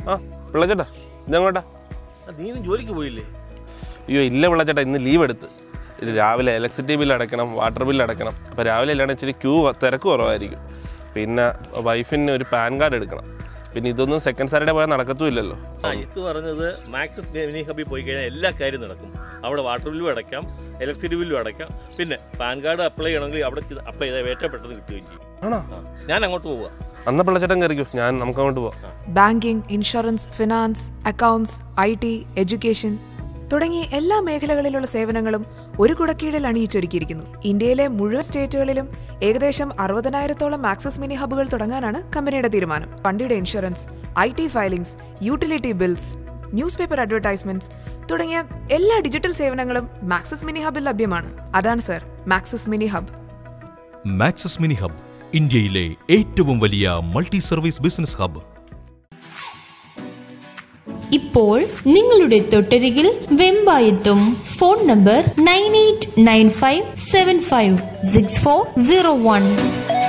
ആ പിള്ളച്ചേട്ടാ ഇതെങ്ങോട്ടാ ആ, നീ ഇന്ന് ജോലിക്ക് പോയില്ലേ അയ്യോ ഇല്ല പിള്ളച്ചേട്ടാ ഇന്ന് ലീവ് എടുത്ത് ഇത് രാവിലെ ഇലക്ട്രിസിറ്റി ബില്ല് അടയ്ക്കണം വാട്ടർ ബില്ല് അടയ്ക്കണം അപ്പോൾ രാവിലെ അല്ലാണ്ട് ഇച്ചിരി ക്യൂ തിരക്ക് കുറവായിരിക്കും പിന്നെ വൈഫിന് ഒരു പാൻ കാർഡ് എടുക്കണം പിന്നെ ഇതൊന്നും സെക്കൻഡ് സാറ്റർഡേ പോയാൽ നടക്കത്തുമില്ലല്ലോ ആ ഇത് പറഞ്ഞത് മാക്സിസ് മിനി ഹബിൽ പോയി കഴിഞ്ഞാൽ എല്ലാ കാര്യം നടക്കും അവിടെ വാട്ടർ ബില്ലും അടയ്ക്കാം ഇലക്ട്രിസിറ്റി ബില്ലും അടയ്ക്കാം പിന്നെ പാൻ കാർഡ് അപ്ലൈ ചെയ്യണമെങ്കിൽ അവിടെ അപ്ലൈ ചെയ്താൽ ഏറ്റവും പെട്ടെന്ന് കിട്ടുകയും ചെയ്യും ആണോ ആ, ഞാൻ അങ്ങോട്ട് പോവുക അന്ന പിള്ളച്ചേട്ടൻ കയറിക്കോ ഞാൻ നമുക്ക് അങ്ങോട്ട് പോവാം banking insurance finance accounts I T education തുടങ്ങി എല്ലാ മേഖലകളിലുള്ള സേവനങ്ങളും ഒരു കുടക്കീഴിൽ അണിയിച്ചൊരുക്കിയിരിക്കുന്നു ഇന്ത്യയിലെ മുഴുവൻ സ്റ്റേറ്റുകളിലും ഏകദേശം അറുപതിനായിരത്തോളം ആക്സസ് മിനി ഹബ്ബുകൾ തുടങ്ങാനാണ് കമ്പനിയുടെ തീരുമാനം വണ്ടിയുടെ insurance I T filings utility bills news paper advertisements തുടങ്ങിയ എല്ലാ ഡിജിറ്റൽ സേവനങ്ങളും മാക്സസ് മിനി ഹബിൽ ലഭ്യമാണ് അതാണ് sir Maxus mini hub Maxus mini hub ഇന്ത്യയിലെ ഏറ്റവും വലിയ മൾട്ടി സർവീസ് ബിസിനസ് ഹബ് ഇപ്പോൾ നിങ്ങളുടെ തൊട്ടരികിൽ വെമ്പായെത്തും phone number nine eight nine five seven five six four zero one